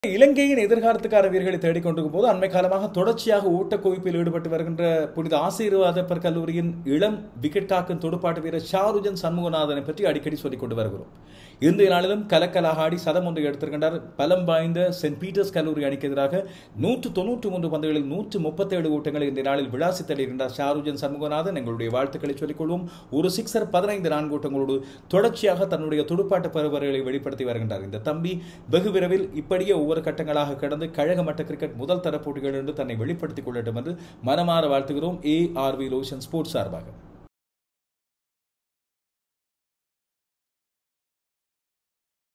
இலங்கையின் எதிர்காலத்துக்கான வீரர்களை தேடிக் கொண்டிருக்கும் போது அண்மை காலமாக தொடர்ச்சியாக ஊட்டக் குவிப்பில் ஈடுபட்டு வருகின்ற புனித ஆசீர்வாதப்பர் கல்லூரியின் இளம் விக்கெட் காக்கும் துடுப்பாட்ட வீரர் ஷாருஜன் சண்முகநாதனை பற்றி அடிக்கடி சொல்லிக் கொண்டு வருகிறோம் இன்றைய நாளிலும் கலக்கலாக ஆடி சதம் ஒன்றை எடுத்திருக்கின்றார் பலம் வாய்ந்த சென்ட் பீட்டர்ஸ் கல்லூரி அணிக்கு எதிராக நூற்று தொன்னூற்று மூன்று பந்துகளில் நூற்று முப்பத்தேழு ஓட்டங்களை இன்றைய நாளில் விளாசி தள்ளியிருக்கின்றார் ஷாருஜன் சண்முகநாதன் எங்களுடைய வாழ்த்துக்களை சொல்லிக் கொள்வோம் ஒரு சிக்ஸர் பதினைந்து நான்கு ஓட்டங்களோடு தொடர்ச்சியாக தன்னுடைய துடுப்பாட்ட பருவர்களை வெளிப்படுத்தி வருகின்றார் இந்த தம்பி வெகு விரைவில் இப்படியே ஒவ்வொரு கட்டங்களாக கடந்து கழக மட்ட கிரிக்கெட் முதல் தர போட்டிகள் என்று தன்னை வெளிப்படுத்திக் கொள்ளட்டும் என்று மனமாற வாழ்த்துகிறோம் A R V Loshan sports சார்பாக